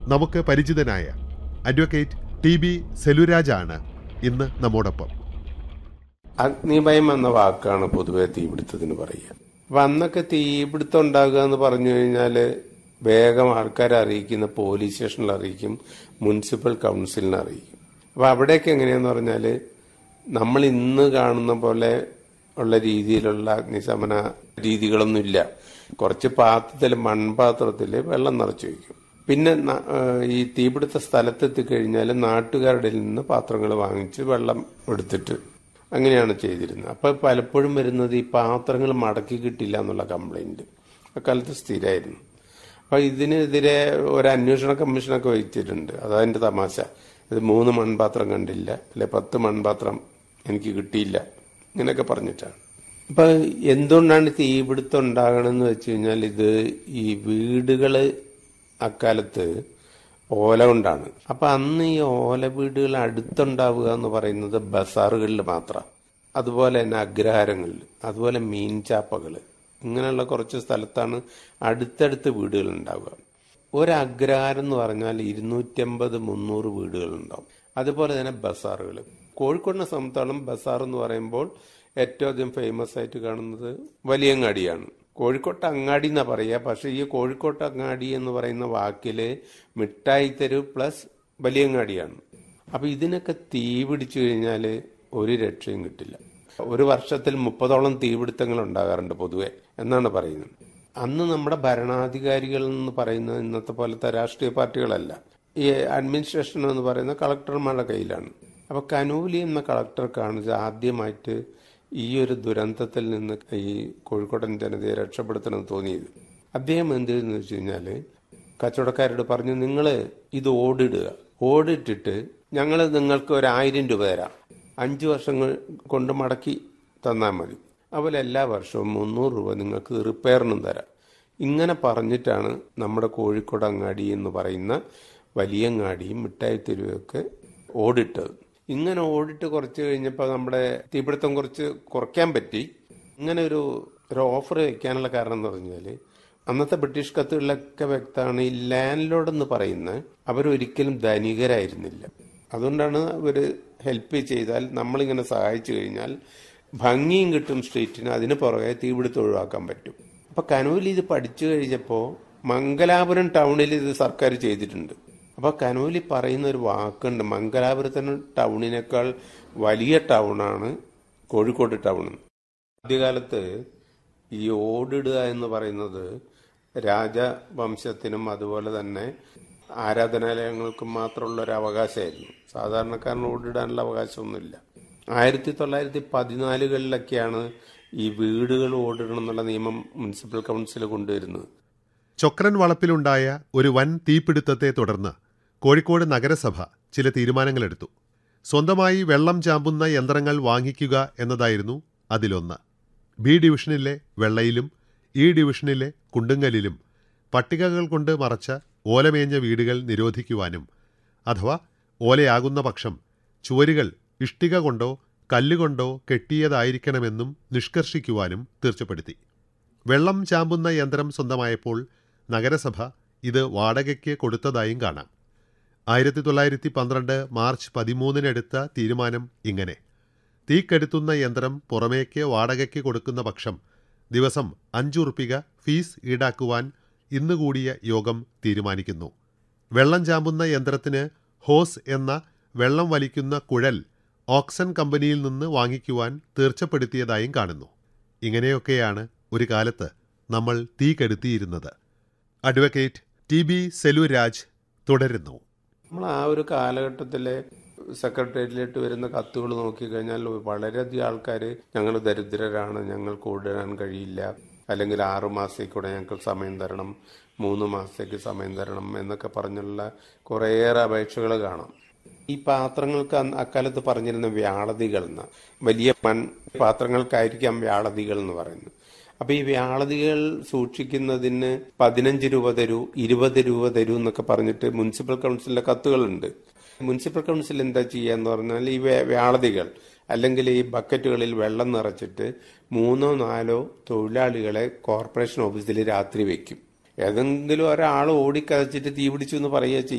നമുക്ക് പരിചിതനായ advocate T B സെലുരാജാണ് ഇന്ന് നമ്മോടൊപ്പം അഗ്നിഭയം എന്ന വാക്കാണ് പൊതുവെ തീപിടുത്തത്തിന് പറയുക അപ്പൊ അന്നൊക്കെ തീപിടുത്തം ഉണ്ടാകുക എന്ന് പറഞ്ഞു കഴിഞ്ഞാല് വേഗം ആൾക്കാരെ അറിയിക്കുന്ന പോലീസ് സ്റ്റേഷനിൽ അറിയിക്കും മുനിസിപ്പൽ കൗൺസിലിനെ അറിയിക്കും അപ്പൊ അവിടെയൊക്കെ എങ്ങനെയാന്ന് പറഞ്ഞാല് നമ്മൾ ഇന്ന് കാണുന്ന പോലെ ഉള്ള രീതിയിലുള്ള അഗ്നിശമന രീതികളൊന്നും ഇല്ല കുറച്ച് പാത്രത്തിൽ മൺപാത്രത്തിൽ വെള്ളം നിറച്ചു വയ്ക്കും പിന്നെ ന- ഏഹ് ഈ തീപിടുത്ത സ്ഥലത്തെത്തി കഴിഞ്ഞാൽ നാട്ടുകാരുടെ നിന്ന് പാത്രങ്ങൾ വാങ്ങിച്ച് വെള്ളം എടുത്തിട്ട് അങ്ങനെയാണ് ചെയ്തിരുന്നത് അപ്പൊ പലപ്പോഴും വരുന്നത് ഈ പാത്രങ്ങൾ മടക്കി കിട്ടില്ല എന്നുള്ള കംപ്ലൈന്റ് അക്കാലത്ത് സ്ഥിരമായിരുന്നു അപ്പൊ ഇതിനെതിരെ ഒരു അന്വേഷണ കമ്മീഷനൊക്കെ വഹിച്ചിട്ടുണ്ട് അതതിന്റെ തമാശ ഇത് മൂന്ന് മൺപാത്രം കണ്ടില്ല അല്ലെ പത്ത് മൺപാത്രം എനിക്ക് കിട്ടിയില്ല ഇങ്ങനെയൊക്കെ പറഞ്ഞിട്ടാണ് അപ്പൊ എന്തുകൊണ്ടാണ് തീപിടുത്തം ഉണ്ടാകണമെന്ന് വെച്ച് കഴിഞ്ഞാൽ ഇത് ഈ വീടുകള് അക്കാലത്ത് ഓല കൊണ്ടാണ് അപ്പൊ അന്ന് ഈ ഓല വീടുകൾ അടുത്തുണ്ടാവുക എന്ന് പറയുന്നത് ബസാറുകളിൽ മാത്രം അതുപോലെ തന്നെ അഗ്രഹാരങ്ങളിൽ അതുപോലെ മീൻചാപ്പകൾ ഇങ്ങനെയുള്ള കുറച്ച് സ്ഥലത്താണ് അടുത്തടുത്ത് വീടുകൾ ഉണ്ടാവുക ഒരു അഗ്രഹാരം എന്ന് പറഞ്ഞാൽ ഇരുന്നൂറ്റമ്പത് മുന്നൂറ് വീടുകളുണ്ടാവും അതുപോലെ തന്നെ ബസാറുകൾ കോഴിക്കോടിനെ സംബന്ധിച്ചോളം ബസാർ എന്ന് പറയുമ്പോൾ ഏറ്റവും അധികം ഫേമസ് ആയിട്ട് കാണുന്നത് വലിയങ്ങാടിയാണ് കോഴിക്കോട്ട് അങ്ങാടി എന്നാ പറയുക പക്ഷെ ഈ കോഴിക്കോട്ട് അങ്ങാടി എന്ന് പറയുന്ന വാക്കില് മിഠായി തെരുവ് പ്ലസ് വലിയങ്ങാടിയാണ് അപ്പൊ ഇതിനൊക്കെ തീ പിടിച്ചു കഴിഞ്ഞാല് ഒരു രക്ഷയും കിട്ടില്ല ഒരു വർഷത്തിൽ മുപ്പതോളം തീപിടുത്തങ്ങൾ ഉണ്ടാകാറുണ്ട് പൊതുവെ എന്നാണ് പറയുന്നത് അന്ന് നമ്മുടെ ഭരണാധികാരികൾ എന്ന് പറയുന്നത് ഇന്നത്തെ പോലത്തെ രാഷ്ട്രീയ പാർട്ടികളല്ല ഈ അഡ്മിനിസ്ട്രേഷൻ എന്ന് പറയുന്ന കളക്ടർമാരുടെ കയ്യിലാണ് അപ്പൊ കനൂലി എന്ന കളക്ടർക്കാണ് ഇത് ആദ്യമായിട്ട് ഈ ഒരു ദുരന്തത്തിൽ നിന്ന് ഈ കോഴിക്കോടൻ ജനതയെ രക്ഷപ്പെടുത്തണമെന്ന് തോന്നിയത് അദ്ദേഹം എന്ത് ചെയ്തെന്ന് വെച്ച് കഴിഞ്ഞാല് കച്ചവടക്കാരോട് പറഞ്ഞു നിങ്ങൾ ഇത് ഓടിടുക ഓടിട്ടിട്ട് ഞങ്ങൾ നിങ്ങൾക്ക് ഒരു ആയിരം രൂപ തരാം അഞ്ചു വർഷങ്ങൾ കൊണ്ട് മടക്കി തന്നാൽ മതി അതുപോലെ എല്ലാ വർഷവും മുന്നൂറ് രൂപ നിങ്ങൾക്ക് റിപ്പയറിനും തരാം ഇങ്ങനെ പറഞ്ഞിട്ടാണ് നമ്മുടെ കോഴിക്കോട് അങ്ങാടി എന്ന് പറയുന്ന വലിയങ്ങാടിയും മിഠായി തെരുവൊക്കെ ഓടിട്ടത് ഇങ്ങനെ ഓടിട്ട് കുറച്ച് കഴിഞ്ഞപ്പോൾ നമ്മുടെ തീപിടുത്തം കുറച്ച് കുറയ്ക്കാൻ പറ്റി ഇങ്ങനെ ഒരു ഒരു ഓഫർ വെക്കാനുള്ള കാരണം എന്ന് പറഞ്ഞാൽ അന്നത്തെ ബ്രിട്ടീഷ് കത്തുകളിലൊക്കെ വ്യക്തമാണ് ഈ ലാൻഡ് ലോഡ് എന്ന് പറയുന്ന അവരൊരിക്കലും ധനികരായിരുന്നില്ല അതുകൊണ്ടാണ് അവർ ഹെൽപ്പ് ചെയ്താൽ നമ്മളിങ്ങനെ സഹായിച്ചു കഴിഞ്ഞാൽ ഭംഗിയും കിട്ടും സ്ട്രീറ്റിന് അതിന് പുറകെ തീപിടുത്തം ഒഴിവാക്കാൻ പറ്റും അപ്പൊ കനൂരിൽ ഇത് പഠിച്ചു കഴിഞ്ഞപ്പോൾ മംഗലാപുരം ടൗണിൽ ഇത് സർക്കാർ ചെയ്തിട്ടുണ്ട് അപ്പൊ കനൂലി പറയുന്ന ഒരു വാക്കുണ്ട് മംഗലാപുരത്തിന് ടൗണിനേക്കാൾ വലിയ ടൗണാണ് കോഴിക്കോട് ടൗൺ ആദ്യകാലത്ത് ഈ ഓടിടുക എന്ന് പറയുന്നത് രാജവംശത്തിനും അതുപോലെ തന്നെ ആരാധനാലയങ്ങൾക്കും മാത്രമുള്ള ഒരു അവകാശമായിരുന്നു സാധാരണക്കാരന് ഓടിടാനുള്ള അവകാശമൊന്നുമില്ല ആയിരത്തി തൊള്ളായിരത്തി പതിനാലുകളിലൊക്കെയാണ് ഈ വീടുകൾ ഓടിടണം എന്നുള്ള നിയമം മുനിസിപ്പൽ കൗൺസിൽ കൊണ്ടുവരുന്നത് ചൊക്രൻ വളപ്പിലുണ്ടായ ഒരു വൻ തീപിടുത്തത്തെ തുടർന്ന് കോഴിക്കോട് നഗരസഭ ചില തീരുമാനങ്ങളെടുത്തു സ്വന്തമായി വെള്ളം ചാമ്പുന്ന യന്ത്രങ്ങൾ വാങ്ങിക്കുക എന്നതായിരുന്നു അതിലൊന്ന് ബി ഡിവിഷനിലെ വെള്ളയിലും ഇ ഡിവിഷനിലെ കുണ്ടുങ്ങലിലും പട്ടികകൾ കൊണ്ട് മറച്ച ഓലമേഞ്ഞ വീടുകൾ നിരോധിക്കുവാനും അഥവാ ഓലയാകുന്ന പക്ഷം ചുവരുകൾ ഇഷ്ടിക കൊണ്ടോ കല്ലുകൊണ്ടോ കെട്ടിയതായിരിക്കണമെന്നും നിഷ്കർഷിക്കുവാനും തീർച്ചപ്പെടുത്തി വെള്ളം ചാമ്പുന്ന യന്ത്രം സ്വന്തമായപ്പോൾ നഗരസഭ ഇത് വാടകയ്ക്ക് കൊടുത്തതായും കാണാം ആയിരത്തി തൊള്ളായിരത്തി പന്ത്രണ്ട് മാർച്ച് പതിമൂന്നിനെടുത്ത തീരുമാനം ഇങ്ങനെ തീക്കെടുത്തുന്ന യന്ത്രം പുറമേക്ക് വാടകയ്ക്ക് കൊടുക്കുന്ന പക്ഷം ദിവസം അഞ്ചുറുപ്പിക ഫീസ് ഈടാക്കുവാൻ ഇന്ന് കൂടിയ യോഗം തീരുമാനിക്കുന്നു വെള്ളം ചാമ്പുന്ന യന്ത്രത്തിന് ഹോസ് എന്ന വെള്ളം വലിക്കുന്ന കുഴൽ ഓക്സൺ കമ്പനിയിൽ നിന്ന് വാങ്ങിക്കുവാൻ തീർച്ചപ്പെടുത്തിയതായും കാണുന്നു ഇങ്ങനെയൊക്കെയാണ് ഒരു കാലത്ത് നമ്മൾ തീ കെടുത്തിയിരുന്നത് അഡ്വക്കേറ്റ് ടി ബി സെലുരാജ് തുടരുന്നു നമ്മൾ ആ ഒരു കാലഘട്ടത്തിലെ സെക്രട്ടേറിയറ്റിലേക്ക് വരുന്ന കത്തുകൾ നോക്കിക്കഴിഞ്ഞാൽ വളരെയധികം ആൾക്കാർ ഞങ്ങൾ ദരിദ്രരാണ് ഞങ്ങൾക്ക് ഓടിടാൻ കഴിയില്ല അല്ലെങ്കിൽ ആറു മാസത്തേക്കൂടെ ഞങ്ങൾക്ക് സമയം തരണം മൂന്ന് മാസത്തേക്ക് സമയം തരണം എന്നൊക്കെ പറഞ്ഞുള്ള കുറേയേറെ അപേക്ഷകൾ കാണാം ഈ പാത്രങ്ങൾക്ക് അന്ന് അക്കാലത്ത് പറഞ്ഞിരുന്ന വ്യാളതികൾ എന്ന വലിയ മൺ പാത്രങ്ങൾക്കായിരിക്കാം വ്യാളതികൾ എന്ന് പറയുന്നത് അപ്പൊ ഈ വ്യാളതികൾ സൂക്ഷിക്കുന്നതിന് പതിനഞ്ച് രൂപ തരൂ ഇരുപത് രൂപ തരൂ എന്നൊക്കെ പറഞ്ഞിട്ട് മുനിസിപ്പൽ കൗൺസിലിന്റെ കത്തുകളുണ്ട് മുനിസിപ്പൽ കൗൺസിൽ എന്താ ചെയ്യാന്ന് പറഞ്ഞാൽ ഈ വ്യ- വ്യാളതികൾ അല്ലെങ്കിൽ ഈ ബക്കറ്റുകളിൽ വെള്ളം നിറച്ചിട്ട് മൂന്നോ നാലോ തൊഴിലാളികളെ കോർപ്പറേഷൻ ഓഫീസിൽ രാത്രി വെക്കും ഏതെങ്കിലും ഒരാൾ ഓടിക്കതച്ചിട്ട് തീ പിടിച്ചു എന്ന് പറയുക ചെയ്യും